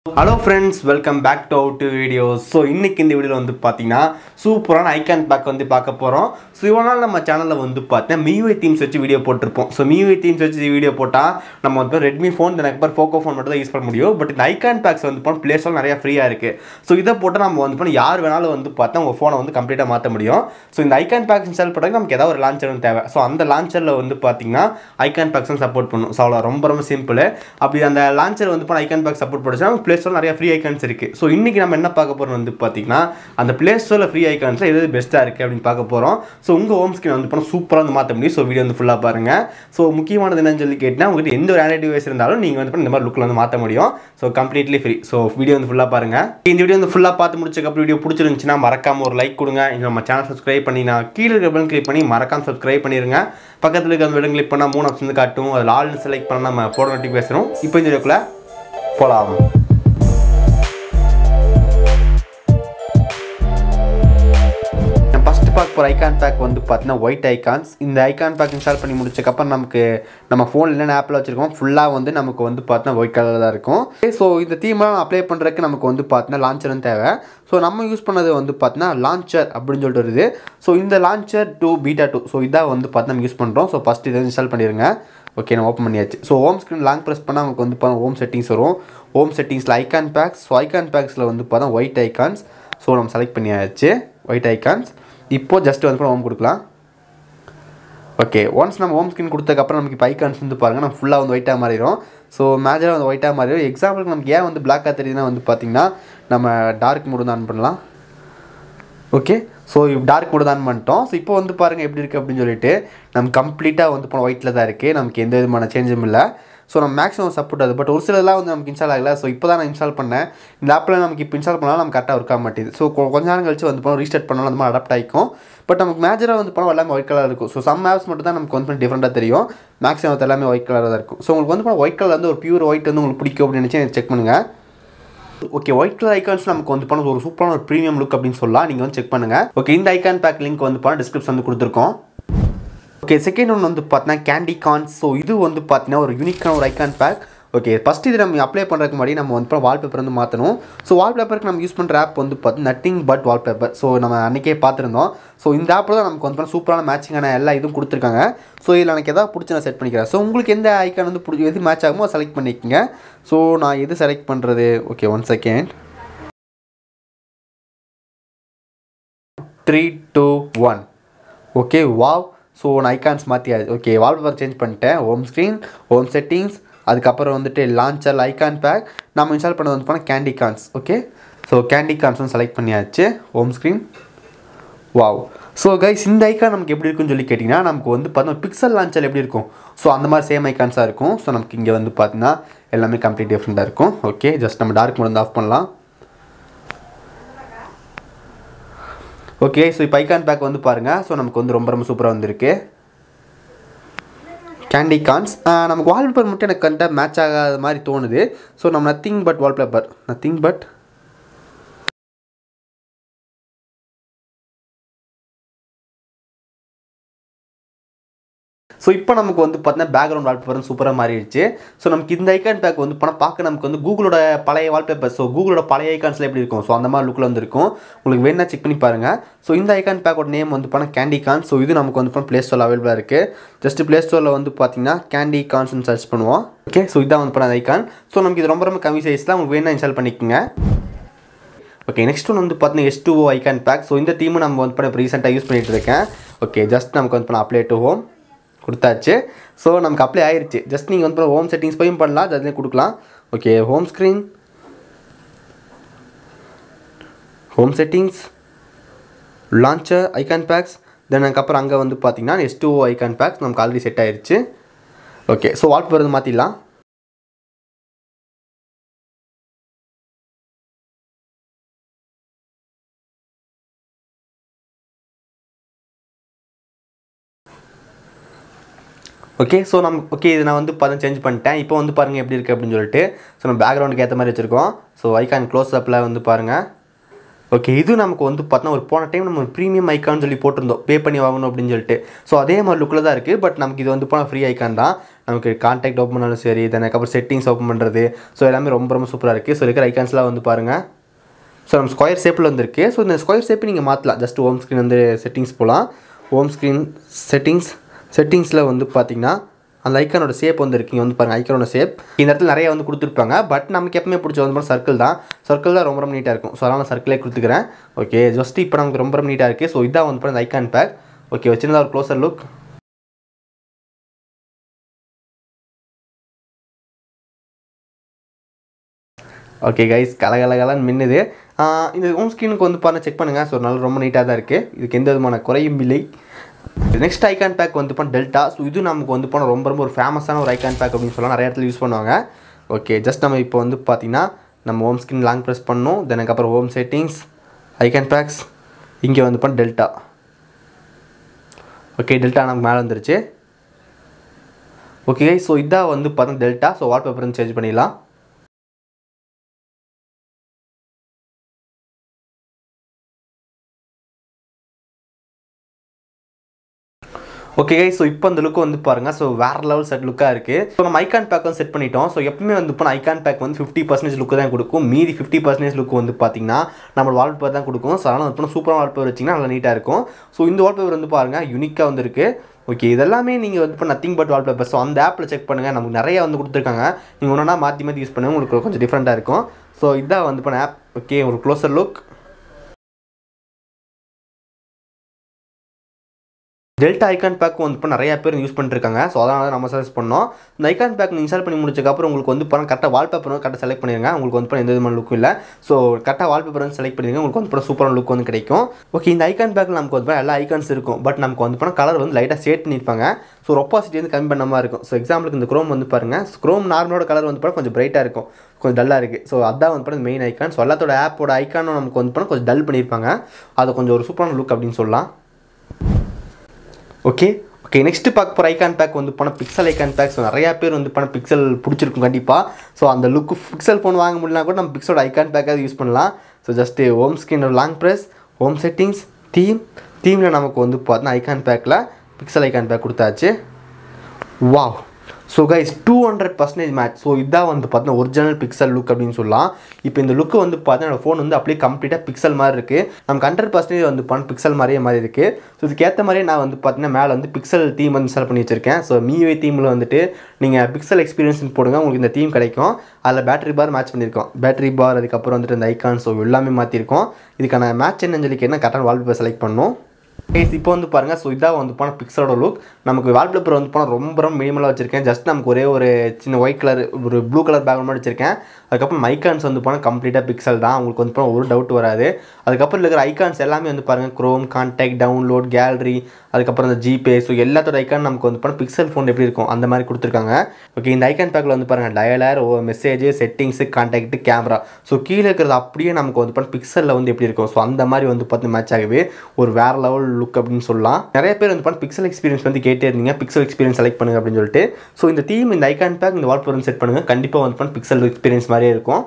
hello friends welcome back to our videos so இன்னைக்கு இந்த வீடியோவில் வந்து பார்த்தீங்கன்னா சூப்பரான ஐகான் பேக் வந்து பார்க்க போகிறோம் ஸோ இவ்வளோ நாள் நம்ம சேனலில் வந்து பார்த்தீங்கன்னா மியூஐ தீம்ஸ் வச்சு வீடியோ போட்டிருப்போம் ஸோ மியூஐ தீம்ஸ் வச்சு வீடியோ போட்டால் நம்ம வந்து ரெட்மி ஃபோன் எனக்கு அப்புறம் ஃபோக்கோ ஃபோன் மட்டும் தான் யூஸ் பண்ண முடியும் பட் இந்த ஐகான் பேக்ஸ் வந்து போனால் ப்ளே ஸ்டோர் நிறையா ஃப்ரீயாக இருக்குது ஸோ இதை போட்டால் நம்ம வந்து போனால் யார் வேணாலும் வந்து பார்த்தா உங்கள் ஃபோனை வந்து கம்ப்ளீட்டாக மாற்ற முடியும் ஸோ இந்த ஐகான் பேக்ஸ் இன்ஸ்டால் பண்ணுறதுக்கு நமக்கு ஏதாவது ஒரு லான்ச்சர் வந்து தேவை ஸோ அந்த லான்ச்சரில் வந்து பார்த்தீங்கன்னா ஐகான் பேக்ஸ் சப்போர்ட் பண்ணும் ஸோ அவ்வளோ ரொம்ப ரொம்ப சிம்பிள் அப்படி அந்த லான்ச்சர் வந்து போனால் ஐகான் பேக் சப்போர்ட் பண்ணுச்சுன்னா ப்ளே ஸ்டோர் நிறைய ஃப்ரீ ஐகான்ஸ் இருக்குது ஸோ இன்றைக்கி நம்ம என்ன பார்க்க போகிறோம் வந்து பார்த்தீங்கன்னா அந்த ப்ளே ஸ்டோரில் ஃப்ரீ ஐகான்ஸில் எது பெஸ்ட்டாக இருக்குது அப்படின்னு பார்க்க போகிறோம் ஸோ உங்கள் ஹோம் ஸ்க்ரீன் வந்து போனால் சூப்பராக வந்து மாற்ற முடியும் ஸோ வீடியோ வந்து ஃபுல்லாக பாருங்கள் ஸோ முக்கியமானது என்னன்னு சொல்லி கேட்டால் உங்கள்கிட்ட எந்த ஒரு ஆண்ட்ராய்டு டிவைஸ் இருந்தாலும் நீங்கள் வந்து இந்த மாதிரி லுக்கில் வந்து மாற்ற முடியும் so completely free so video வந்து ஃபுல்லாக பாருங்கள் இந்த வீடியோ வந்து ஃபுல்லாக பார்த்து முடிச்சக்கப்புறம் வீடியோ பிடிச்சிருந்துச்சுன்னா மறக்காம ஒரு லைக் கொடுங்க இன்னும் நம்ம சேனல் சப்ஸ்கிரைப் பண்ணி நான் கீழே இருக்க பட்டன் கிளிக் பண்ணி மறக்காம சப்ஸ்கிரைப் பண்ணிடுங்க பக்கத்தில் இருக்க பட்டன் கிளிக் பண்ணால் மூணு ஆப்ஷன் காட்டும் அதில் ஆல்னு செலக்ட் பண்ணால் நம்ம போட நோட்டிஃபிகேஷனும் இப்போ இந்த வீடியோக்குள்ளே போகலாம் ஃபஸ்ட்டு பார்க்க போகிற ஐகான் பேக் வந்து பார்த்தீங்கன்னா ஒயிட் ஐகான்ஸ் இந்த ஐகான் பேக் இன்ஸ்டால் பண்ணி முடிச்சக்கப்புறம் நமக்கு நம்ம ஃபோனில் என்னென்ன ஆப்பில் வச்சுருக்கோம் ஃபுல்லாக வந்து நமக்கு வந்து பார்த்தீங்கன்னா ஒயிட் கலரில் தான் இருக்கும் ஸோ இந்த தீம்லாம் அப்ளை பண்ணுறதுக்கு நமக்கு வந்து பார்த்தீங்கன்னா லான்ச்சரும் தேவை ஸோ நம்ம யூஸ் பண்ணது வந்து பார்த்தீங்கன்னா லான்ச்சர் அப்படின்னு சொல்லிட்டு வருது ஸோ இந்த launcher two beta two so இதான் வந்து பார்த்து நம்ம யூஸ் பண்ணுறோம் ஸோ ஃபஸ்ட்டு இதை இன்ஸ்டால் பண்ணிடுங்க ஓகே நான் ஓப்பன் பண்ணியாச்சு so home screen long press பண்ணால் நமக்கு வந்து பார்த்தா ஹோம் செட்டிங்ஸ் வரும் ஹோம் செட்டிங்ஸில் ஐகான் பேக்ஸ் ஸோ ஐகான் பேக்ஸில் வந்து பார்த்தா ஒயிட் ஐகான்ஸ் ஸோ நம்ம செலக்ட் பண்ணியாச்சு ஒயிட் ஐகான்ஸ் இப்போது ஜஸ்ட் வந்து ஹோம் கொடுக்கலாம் ஓகே ஒன்ஸ் நம்ம ஹோம் ஸ்க்ரீன் கொடுத்ததுக்கப்புறம் நமக்கு இப்போ ஐகான்ஸ் வந்து பாருங்கள் நம்ம ஃபுல்லாக வந்து ஒயிட்டாக மாறிடும் ஸோ மேஜராக வந்து ஒயிட்டாக மாறிடும் எக்ஸாம்பிளுக்கு நமக்கு ஏன் வந்து பிளாக்காக தெரியுதுன்னா வந்து பார்த்திங்கன்னா நம்ம டார்க் மூடு தான் ஆன் பண்ணலாம் ஓகே ஸோ டார்க் மோடு தான் பண்ணிட்டோம் ஸோ இப்போ வந்து பாருங்கள் எப்படி இருக்குது அப்படின்னு சொல்லிட்டு நம்ம கம்ப்ளீட்டாக வந்து போன ஒயிட்டில் தான் இருக்குது நமக்கு எந்த விதமான சேஞ்சும் இல்லை ஸோ நம்ம மேக்ஸிமம் சப்போர்ட் அது பட் ஒரு சிலதெல்லாம் வந்து நமக்கு இன்ஸ்டால் ஆகல ஸோ இப்போ தான் நான் இன்ஸ்டால் பண்ணேன் இந்த ஆப்பில் நமக்கு இப்போ இன்ஸ்டால் பண்ணாலும் நம்ம கரெக்டாக ஒர்க் ஆக மாட்டேது ஸோ கொஞ்ச நேரம் கழிச்சு வந்து போனால் ரீஸ்டார்ட் பண்ணாலும் அந்த மாதிரி அடாப்ட் ஆகிக்கும் பட் நமக்கு மேஜராக வந்து போனால் எல்லாமே ஒயிட் கலர் இருக்கும் ஸோ சம் ஆப்ஸ் மட்டும் தான் நமக்கு வந்து டிஃப்ரெண்ட்டாக தெரியும் மேக்ஸிமம் எல்லாமே ஒயிட் கலராக தான் இருக்கும் ஸோ உங்களுக்கு வந்து போனால் ஒயிட் கலர் வந்து ஒரு பியூர் ஒயிட் வந்து உங்களுக்கு பிடிக்கும் அப்படின்னு நினச்சி செக் பண்ணுங்கள் ஓகே ஒயிட் கலர் ஐக்கான்ஸ் நமக்கு வந்து பண்ண ஒரு சூப்பரான ஒரு ப்ரீமியம் லுக் அப்படின்னு சொல்லலாம் நீங்கள் வந்து செக் பண்ணுங்கள் ஓகே இந்த ஐக்கான் பேக் லிங்க் வந்து பண்ண டிஸ்கிரிப்ஷன் வந்து கொடுத்துருக்கோம் ஓகே செகண்ட் ஒன் வந்து பார்த்தீங்கன்னா கேண்டி கான்ஸ் ஸோ இது வந்து பார்த்தீங்கன்னா ஒரு யூனிக்கான ஒரு ஐக்கான் பேக் ஓகே ஃபஸ்ட் இது நம்ம அப்ளை பண்ணுறதுக்கு முன்னாடி நம்ம வந்து வால்பேப்பர் வந்து மாற்றணும் ஸோ வால்பேப்பருக்கு நம்ம யூஸ் பண்ணுற ஆப் வந்து பார்த்து நத்திங் பட் வால்பேப்பர் ஸோ நம்ம அன்றைக்கே பார்த்துருந்தோம் ஸோ இந்த ஆப்பில் தான் நமக்கு வந்து சூப்பரான மேட்சிங்கான எல்லா இதுவும் கொடுத்துருக்காங்க ஸோ இதில் எனக்கு எதாவது பிடிச்சி நான் செட் பண்ணிக்கிறேன் ஸோ உங்களுக்கு எந்த ஐக்கான் வந்து பிடிச்சி எது மேட்ச் ஆகுமோ செலக்ட் பண்ணிக்கோங்க ஸோ நான் எது செலக்ட் பண்ணுறது okay one second three two one okay wow so நான் ஐகான்ஸ் மாற்றியாச்சு ஓகே வால்பேப்பர் சேஞ்ச் பண்ணிட்டேன் ஹோம் ஸ்க்ரீன் ஹோம் செட்டிங்ஸ் அதுக்கப்புறம் வந்துட்டு லான்ச்சர் ஐகான் பேக் நம்ம இன்ஸ்டால் பண்ணது வந்து போனால் Candycons okay so Candycons வந்து செலக்ட் பண்ணியாச்சு home screen wow so guys இந்த ஐக்கான் நமக்கு எப்படி இருக்குன்னு சொல்லி கேட்டிங்கன்னா நமக்கு வந்து பார்த்தோம்னா பிக்சல் லான்ச்சர் எப்படி இருக்கும் ஸோ அந்த மாதிரி சேம் ஐக்கான்ஸாக இருக்கும் ஸோ நமக்கு இங்கே வந்து பார்த்தீங்கன்னா எல்லாமே கம்ப்ளீட் டிஃப்ரெண்ட்டாக இருக்கும் ஓகே ஜஸ்ட் நம்ம டார்க் மோட் வந்து ஆஃப் பண்ணலாம் ஓகே ஸோ இப்போ ஐகான் பேக் வந்து பாருங்கள் ஸோ நமக்கு வந்து ரொம்ப ரொம்ப சூப்பராக வந்திருக்கு கேண்டி கான்ஸ் நமக்கு வால்பேப்பர் மட்டும் எனக்கு கரெக்டாக மேட்ச் ஆகாத மாதிரி தோணுது ஸோ நம்ம nothing but wallpaper nothing but so இப்போ நமக்கு வந்து பார்த்தீங்கன்னா பேக்ரவுண்ட் வால்பேப்பர் சூப்பராக மாறிடுச்சு ஸோ நமக்கு இந்த ஐக்கான் பேக் வந்து போனால் பார்க்க நமக்கு வந்து கூகுளோட பழைய வால்பேப்பர் ஸோ கூகுளோட பழைய ஐக்கான்ஸில் எப்படி இருக்கும் ஸோ அந்த மாதிரி லுக்கில் வந்து இருக்கும் உங்களுக்கு வேணா செக் பண்ணி பாருங்கள் ஸோ இந்த ஐக்கான் பேக்கோட நேம் வந்து போனால் கேண்டி கான் ஸோ இது நமக்கு வந்து போனால் ப்ளே ஸ்டோரில் அவைலபிளாக இருக்குது ஜஸ்ட் ப்ளே ஸ்டோரில் வந்து பார்த்தீங்கன்னா கேண்டி கான்ஸ்னு சர்ச் பண்ணுவோம் ஓகே ஸோ இதான் வந்து போனால் ஐக்கான் ஸோ நமக்கு இது ரொம்ப ரொம்ப கம்மி சைஸ் தான் உங்களுக்கு வேணா இன்ஸ்டால் பண்ணிக்கோங்க ஓகே நெக்ஸ்ட் ஒன் வந்து பார்த்தீங்கன்னா S two O icon pack so இந்த தீமும் நம்ம வந்து பண்ண ரீசெண்டாக யூஸ் பண்ணிகிட்டு இருக்கேன் ஓகே ஜஸ்ட் நமக்கு வந்து பண்ண அப்ளை டு ஹோம் கொடுத்தாச்சு ஸோ நமக்கு அப்ளை ஆயிடுச்சு ஜஸ்ட் நீங்கள் வந்து ஹோம் செட்டிங்ஸ் போயும் பண்ணலாம் அதுலேயே கொடுக்கலாம் okay home screen home settings launcher icon packs then அதுக்கப்புறம் அங்கே வந்து பார்த்தீங்கன்னா எஸ் டூ ஐகான் பேக்ஸ் நமக்கு ஆல்ரெடி செட் ஆயிடுச்சு ஓகே ஸோ வால்பேப்பர் வந்து மாற்றிடலாம் ஓகே ஸோ நம்ம ஓகே இது நான் வந்து பார்த்து சேஞ்ச் பண்ணிட்டேன் இப்போ வந்து பாருங்கள் எப்படி இருக்குது அப்படின்னு சொல்லிட்டு ஸோ நம்ம பேக்ரவுண்டுக்கு ஏற்ற மாதிரி வச்சுருக்கோம் ஸோ ஐகான் க்ளோஸ் அப்பில் வந்து பாருங்கள் ஓகே இது நமக்கு வந்து பார்த்தோன்னா ஒரு போன டைம் நம்ம ப்ரீமியம் ஐக்கான்னு சொல்லி போட்டிருந்தோம் பே பண்ணி வாங்கணும் அப்படின்னு சொல்லிட்டு ஸோ அதே மாதிரி லுக்கில் தான் இருக்குது பட் நமக்கு இது வந்து போனால் ஃப்ரீ ஐக்கான் தான் நமக்கு கான்டாக்ட் ஓப்பன் பண்ணாலும் சரி தென் அதுக்கப்புறம் செட்டிங்ஸ் ஓப்பன் பண்ணுறது ஸோ எல்லாமே ரொம்ப ரொம்ப சூப்பராக இருக்குது ஸோ இருக்கிற ஐக்கான்ஸ்லாம் வந்து பாருங்கள் ஸோ நம்ம ஸ்கொயர் ஷேப்பில் வந்திருக்கு ஸோ இந்த ஸ்கொயர் ஷேப்பை நீங்கள் மாற்றலாம் ஜஸ்ட் ஹோம் ஸ்க்ரீன் வந்து செட்டிங்ஸ் போகலாம் ஹோம் ஸ்க்ரீன் செட்டிங்ஸ் செட்டிங்ஸில் வந்து பார்த்தீங்கன்னா அந்த ஐக்கானோட ஷேப் வந்து இருக்கு இங்கே வந்து பாருங்கள் ஐக்கானோட ஷேப் இந்த இடத்துல நிறைய வந்து கொடுத்துருப்பாங்க பட் நமக்கு எப்பவுமே பிடிச்ச வந்து சர்க்கிள் தான் சர்க்கிள் தான் ரொம்ப ரொம்ப நீட்டாக இருக்கும் ஸோ அதனால் சர்க்கிளே கொடுத்துக்கிறேன் ஓகே ஜஸ்ட் இப்போ நமக்கு ரொம்ப ரொம்ப நீட்டாக இருக்குது ஸோ இதான் வந்து பாருங்க ஐக்கான் பேக் ஓகே வச்சிருந்தா ஒரு க்ளோசர் லுக் ஓகே கைஸ் கலகலகலன்னு மின்னுது ஆஹ் இந்த ஹோம் ஸ்க்ரீனுக்கு வந்து பாருங்க செக் பண்ணுங்கள் ஸோ நல்லா ரொம்ப நீட்டாக தான் இருக்குது இதுக்கு எந்த விதமான குறையும் இல்லை நெக்ஸ்ட் ஐகான் பேக் வந்து பண்ண டெல்டா ஸோ இது நமக்கு வந்து போனால் ரொம்ப ரொம்ப ஒரு ஃபேமஸான ஒரு ஐகான் பேக் அப்படின்னு சொல்லலாம் நிறைய இடத்துல யூஸ் பண்ணுவாங்க ஓகே ஜஸ்ட் நம்ம இப்போ வந்து பார்த்தீங்கன்னா நம்ம ஹோம் ஸ்க்ரீன் லாங் ப்ரெஸ் பண்ணணும் தென் அதுக்கப்புறம் ஹோம் செட்டிங்ஸ் ஐகான் பேக்ஸ் இங்கே வந்து பண்ண டெல்டா ஓகே டெல்டா நமக்கு மேலே வந்துருச்சு ஓகே ஸோ இதான் வந்து பார்த்தீங்கன்னா டெல்டா ஸோ வால்பேப்பர் வந்து சேஞ்ச் பண்ணிடலாம் ஓகே ஸோ இப்போ அந்த லுக் வந்து பாருங்கள் ஸோ வேறு லெவல் செட் லுக்காக இருக்குது ஸோ நம்ம ஐகான் பேக் வந்து செட் பண்ணிட்டோம் ஸோ எப்பவுமே வந்து இப்போ ஐகான் பேக் வந்து ஃபிஃப்டி பர்சன்டேஜ் லுக்கு தான் கொடுக்கும் மீதி ஃபிஃப்டி பர்சன்டேஜ் லுக் வந்து பார்த்தீங்கன்னா நம்ம வால்பேப்பர் தான் கொடுக்கும் ஸோ அதனால் வந்து சூப்பராக வால்பேப்பர் வச்சிங்கன்னா நல்லா நீட்டாக இருக்கும் ஸோ இந்த வால்பேப்பர் வந்து பாருங்கள் யூனிக்காக வந்துருக்கு ஓகே இதெல்லாமே நீங்கள் வந்து இப்போ நத்திங் பட் வால்பேப்பர் ஸோ அந்த ஆப்பில் செக் பண்ணுங்கள் நமக்கு நிறைய வந்து கொடுத்துருக்காங்க நீங்கள் ஒன்றா மாற்றி மாற்றி யூஸ் பண்ணுங்கள் உங்களுக்கு கொஞ்சம் டிஃப்ரெண்ட்டாக இருக்கும் ஸோ இதான் வந்து இப்போ ஆப் ஓகே ஒரு closer look Delta icon pack வந்து இப்போ நிறைய பேர் யூஸ் பண்ணிருக்காங்க ஸோ அதனால நம்ம சஜஸ்ட் பண்ணோம் இந்த ஐகான் பேக் இன்ஸ்டால் பண்ணி முடிச்சக்கப்புறம் உங்களுக்கு வந்து பாருங்க கரெக்டாக வால்பேப்பர் கரெக்டாக செலக்ட் பண்ணிடுங்க உங்களுக்கு வந்து பாருங்க எந்த விதமான லுக்கும் இல்லை ஸோ கரெக்டாக வால்பேப்பர் வந்து செலக்ட் பண்ணிடுங்க உங்களுக்கு வந்து பாருங்க சூப்பரான லுக் வந்து கிடைக்கும் ஓகே இந்த ஐகான் பேக்கில் நமக்கு வந்து பாருங்க எல்லா ஐகான்ஸ் இருக்கும் பட் நமக்கு வந்து பாருங்க கலர் வந்து லைட்டாக ஷேட் பண்ணியிருப்பாங்க ஸோ ஒப்பாசிட்டி வந்து கம்மி பண்ண மாதிரி இருக்கும் ஸோ எக்ஸாம்பிளுக்கு இந்த க்ரோம் வந்து பாருங்க க்ரோம் நார்மலோட கலர் வந்து பாருங்க கொஞ்சம் பிரைட்டாக இருக்கும் கொஞ்சம் டல்லாக இருக்குது ஸோ அதான் வந்து பாருங்க மெயின் ஐக்கான் ஸோ எல்லாத்தோட ஆப்போட ஐக்கானும் நமக்கு வந்து பாருங்க கொஞ்சம் டல் பண்ணியிருப்பாங்க அது கொஞ்சம் ஒரு சூப்பரான லுக் அப்படின்னு சொல்லலாம் ஓகே ஓகே நெக்ஸ்ட் பார்க்க போகிற ஐகான் பேக் வந்து போனால் பிக்சல் ஐகான் பேக் ஸோ நிறையா பேர் வந்து போனால் பிக்சல் பிடிச்சிருக்கும் கண்டிப்பாக ஸோ அந்த லுக்கு பிக்சல் ஃபோன் வாங்க முடியலனா கூட நம்ம பிக்சலோட ஐகான் பேக்காக யூஸ் பண்ணலாம் so just home screen long press home settings theme தீமில் நமக்கு வந்து பார்த்தீங்கன்னா ஐகான் பேக்கில் பிக்சல் ஐகான் பேக் கொடுத்தாச்சு wow so guys two hundred percentage match so இதான் வந்து பார்த்தீங்கன்னா ஒரிஜினல் பிக்சல் லுக் அப்படின்னு சொல்லலாம் இப்போ இந்த லுக்கு வந்து பார்த்தீங்கன்னா ஃபோன் வந்து அப்படியே கம்ப்ளீட்டாக பிக்சல் மாதிரி இருக்குது நமக்கு ஹண்ட்ரட் பர்சன்டேஜ் வந்து பண்ண பிக்சல் மாதிரியே மாதிரி இருக்குது ஸோ இதுக்கேற்ற மாதிரியே நான் வந்து பார்த்தீங்கன்னா மேலே வந்து பிக்சல் தீம் வந்து இன்ஸ்டால் பண்ணி வச்சிருக்கேன் ஸோ மீவே தீமில் வந்துட்டு நீங்கள் பிக்சல் எக்ஸ்பீரியன்ஸ் போடுங்க உங்களுக்கு இந்த தீம் கிடைக்கும் அதில் பேட்டரி பார் மேட்ச் பண்ணியிருக்கோம் பேட்டரி பார் அதுக்கப்புறம் வந்துட்டு இந்த ஐகான் ஸோ எல்லாமே மாற்றிருக்கோம் இதுக்கான மேட்ச் என்னன்னு சொல்லி என்ன கரெக்டான வால்பேப்பர் செலக்ட் பண்ணணும் கேஸ் இப்போ வந்து பாருங்கள் ஸோ இதாக வந்து போனால் பிக்சலோட லுக் நமக்கு வால்பேப்பர் வந்து போனால் ரொம்ப ரொம்ப மினிமலாக வச்சிருக்கேன் ஜஸ்ட் நமக்கு ஒரே ஒரு சின்ன ஒயிட் கலர் ஒரு ப்ளூ கலர் பேக்ரவுண்ட் மாதிரி வச்சிருக்கேன் அதுக்கப்புறம் ஐகான்ஸ் வந்து போனால் கம்ப்ளீட்டாக பிக்சல் தான் உங்களுக்கு வந்து போனால் ஒரு டவுட் வராது அதுக்கப்புறம் இருக்கிற ஐகான்ஸ் எல்லாமே வந்து பாருங்கள் க்ரோம் கான்டாக்ட் டவுன்லோட் கேலரி அதுக்கப்புறம் இந்த ஜிபே ஸோ எல்லாத்தோட ஐக்கான் நமக்கு வந்து போனால் பிக்சல் ஃபோன் எப்படி இருக்கும் அந்த மாதிரி கொடுத்துருக்காங்க ஓகே இந்த ஐகான் பேக்கில் வந்து பாருங்கள் டயலர் ஓ message settings contact camera so கீழே இருக்கிறது அப்படியே நமக்கு வந்து பாருங்கள் பிக்சலில் வந்து எப்படி இருக்கும் ஸோ அந்த மாதிரி வந்து பார்த்து மேட்ச் ஆகுது ஒரு வேறு லெவல் லுக் அப்படின்னு சொல்லலாம் நிறைய பேர் வந்து பண்ண பிக்சல் எக்ஸ்பீரியன்ஸ் வந்து கேட்டே இருந்தீங்க பிக்சல் எக்ஸ்பீரியன்ஸ் செலக்ட் பண்ணுங்க அப்படின்னு சொல்லிட்டு ஸோ இந்த தீம் இந்த ஐகான் பேக் இந்த வால்பேப்பர் செட் பண்ணுங்க கண்டிப்பாக வந்து பண்ண பிக்சல் எக்ஸ்பீரியன்ஸ் மாதிரியே இருக்கும்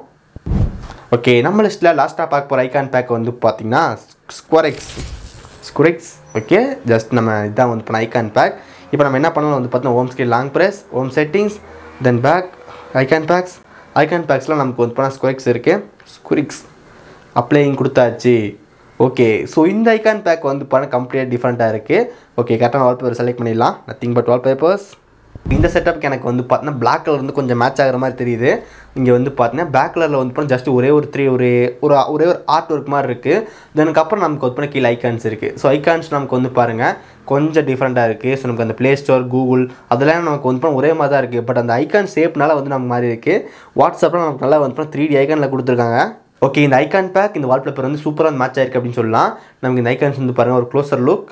ஓகே நம்ம லிஸ்ட்டில் லாஸ்ட்டாக பார்க்க போகிற ஐகான் பேக் வந்து பார்த்தீங்கன்னா ஸ்கொரெக்ஸ் ஸ்குரெக்ஸ் ஓகே ஜஸ்ட் நம்ம இதான் வந்து பண்ண ஐகான் பேக் இப்போ நம்ம என்ன பண்ணலாம் வந்து பார்த்தோன்னா home screen long press home settings then back icon packs icon பேக்ஸில் நமக்கு வந்து பண்ணால் ஸ்குரெக்ஸ் இருக்குது ஸ்குரிக்ஸ் அப்ளைங் கொடுத்தாச்சு ஓகே ஸோ இந்த ஐகான் பேக் வந்து பண்ண கம்ப்ளீட்டாக டிஃப்ரெண்ட்டாக இருக்குது ஓகே கரெக்டான வால்பேப்பர் செலக்ட் பண்ணிடலாம் நத்திங் பட் வால்பேப்பர்ஸ் இந்த செட்டப்க்கு எனக்கு வந்து பார்த்தீங்கன்னா பிளாக் கலர் வந்து கொஞ்சம் மேட்ச் ஆகிற மாதிரி தெரியுது இங்கே வந்து பார்த்தீங்கன்னா பேக் கலரில் வந்து பண்ண ஜஸ்ட் ஒரே ஒரு த்ரீ ஒரு ஒரு ஒரே ஒரு ஆர்ட் ஒர்க் மாதிரி இருக்குது தெனுக்கு அப்புறம் நமக்கு வந்து பண்ண கீழே ஐகான்ஸ் இருக்குது ஸோ ஐகான்ஸ் நமக்கு வந்து பாருங்கள் கொஞ்சம் டிஃப்ரெண்ட்டாக இருக்குது ஸோ நமக்கு அந்த ப்ளே ஸ்டோர் கூகுள் அதெல்லாம் நமக்கு வந்து பண்ண ஒரே மாதிரி தான் இருக்குது பட் அந்த ஐகான் ஷேப்னால வந்து நமக்கு மாதிரி இருக்குது வாட்ஸ்அப்பில் நமக்கு நல்லா வந்து பண்ண த்ரீ டி ஐகானில் கொடுத்துருக்காங்க ஓகே இந்த ஐகான் பேக் இந்த வால்பேப்பர் வந்து சூப்பராக மேட்ச் ஆயிருக்கு அப்படின்னு சொல்லலாம் நமக்கு இந்த ஐகான்ஸ் வந்து பாருங்கள் ஒரு க்ளோசர் லுக்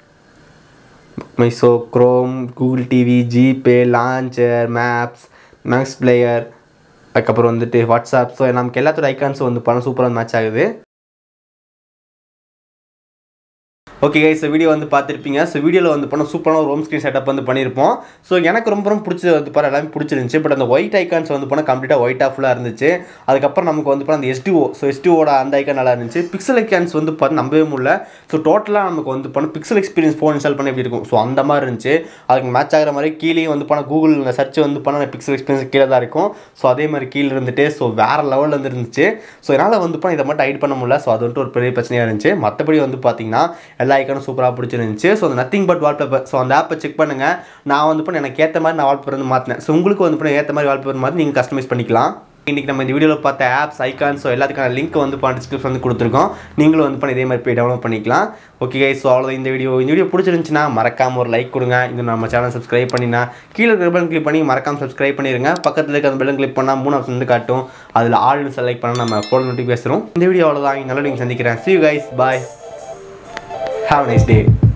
மைசோ Chrome Google TV GPay launcher maps MX player அதுக்கப்புறம் வந்துட்டு வாட்ஸ்அப் ஸோ நமக்கு எல்லாத்தோட ஐக்கான்ஸும் வந்து பணம் சூப்பராக மேட்ச் ஆகுது ஓகே கைஸ் வீடியோ வந்து பார்த்துருப்பீங்க ஸோ வீடியோவில் வந்து பண்ண சூப்பரான ஒரு ஹோம் ஸ்க்ரீன் செட்டப் வந்து பண்ணியிருப்போம் ஸோ எனக்கு ரொம்ப ரொம்ப பிடிச்சது வந்து பாரு எல்லாமே பிடிச்சிருந்துச்சு பட் அந்த ஒயிட் ஐக்கான்ஸ் வந்து போனால் கம்ப்ளீட்டாக ஒயிட் ஆஃபுல்லாக இருந்துச்சு அதுக்கப்புறம் நமக்கு வந்து போனால் அந்த எஸ்டிஓ ஸோ எஸ்டிஓட அந்த ஐக்கான் நல்லா இருந்துச்சு பிக்சல் ஐக்கான்ஸ் வந்து பார்த்து நம்பவே முடியல ஸோ டோட்டலாக நமக்கு வந்து பண்ண பிக்சல் எக்ஸ்பீரியன்ஸ் ஃபோன் இன்ஸ்டால் பண்ண எப்படி இருக்கும் ஸோ அந்த மாதிரி இருந்துச்சு அதுக்கு மேட்ச் ஆகிற மாதிரி கீழே வந்து போனால் கூகுள் சர்ச் வந்து பண்ண பிக்சல் எக்ஸ்பீரியன்ஸ் கீழே தான் இருக்கும் ஸோ அதே மாதிரி கீழே இருந்துட்டு ஸோ வேறு லெவலில் இருந்து இருந்துச்சு ஸோ என்னால் வந்து போனால் இதை மட்டும் ஹைட் பண்ண முடியல ஸோ அது வந்துட்டு ஒரு பெரிய பிரச்சனையாக இருந்துச்சு மற்றபடி வந்து பார்த்தீங்கன்னா எல்லா ஐக்கானும் சூப்பராக பிடிச்சிருந்துச்சு ஸோ அந்த நத்திங் பட் வால்பேப்பர் ஸோ அந்த ஆப்பை செக் பண்ணுங்கள் நான் வந்து பண்ண எனக்கு ஏற்ற மாதிரி நான் வால்பேப்பர் வந்து மாற்றினேன் ஸோ உங்களுக்கு வந்து பண்ண ஏற்ற மாதிரி வால்பேப்பர் மாற்றி நீங்கள் கஸ்டமைஸ் பண்ணிக்கலாம் இன்றைக்கி நம்ம இந்த வீடியோவில் பார்த்த ஆப்ஸ் ஐகான்ஸ் ஸோ எல்லாத்துக்கான லிங்க் வந்து பண்ண டிஸ்கிரிப்ஷன் வந்து கொடுத்துருக்கோம் நீங்களும் வந்து பண்ணி இதே மாதிரி போய் டவுன்லோட் பண்ணிக்கலாம் ஓகே ஸோ அவ்வளோதான் இந்த வீடியோ இந்த வீடியோ பிடிச்சிருந்துச்சுன்னா மறக்காம ஒரு லைக் கொடுங்க இந்த நம்ம சேனல் சப்ஸ்கிரைப் பண்ணினா கீழே இருக்கிற பெல் கிளிக் பண்ணி மறக்காம சப்ஸ்கிரைப் பண்ணிடுங்க பக்கத்தில் இருக்க அந்த பெல் கிளிக் பண்ணால் மூணு ஆப்ஷன் வந்து காட்டும் அதில் ஆள்னு செலக்ட் பண்ணால் நம்ம போட நோட்டி பேசுகிறோம் இந்த வீடியோ அவ்வளோதான் நல்ல நீங்கள் சந்திக்கிறேன் see you guys bye have a nice day